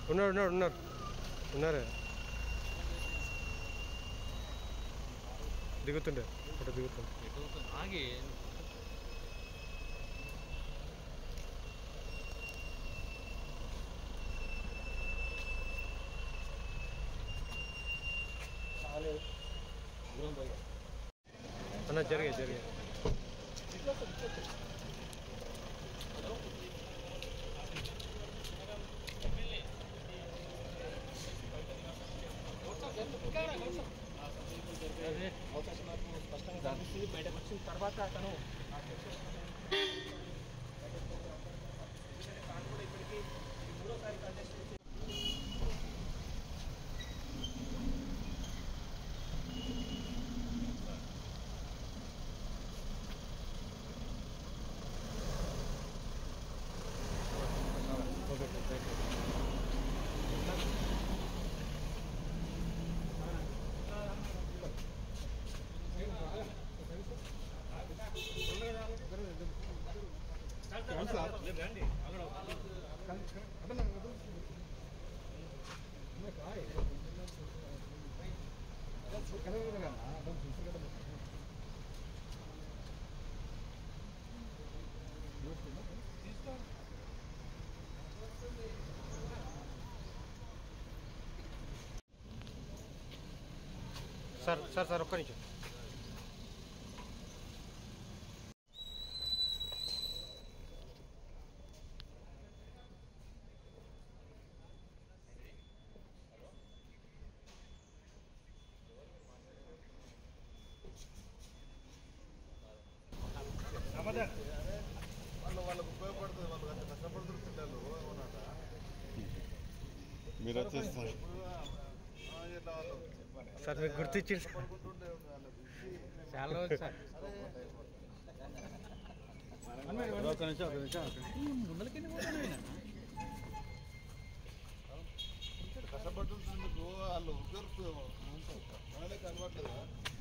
ఉన్నారు ఉన్నారు ఉన్నారు ఉన్నారు దిగుతుండే ఫోటో దిగుతుండే ఆగి అన్న జరిగే జరిగే అవకాశం నాకు స్పష్టంగా కనిపిస్తుంది బయటకు వచ్చిన తర్వాత అతను తాను కూడా ఇప్పటికీ ఇది మూడోసారి కంటెస్ట్ చేసి okay sir thank you sir sir sir ఒక్క నిమిషం వాళ్ళు వాళ్ళకు ఉపయోగపడుతుంది వాళ్ళు అంత కష్టపడుతున్న పిల్లలు అవునట మీరు వచ్చేస్తారు ఇప్పుడు ఆ, ఇట్లా వాళ్ళు సార్ మీకు గుర్తించింది సార్ పడుకుంటుండే వాళ్ళకు ఇచ్చి చాలా రోజులు సార్ ఒక నిమిషం ఒక నిమిషం కష్టపడుతున్నందుకు వాళ్ళు ఉపయోగ వాళ్ళకి అలవాట్లేదా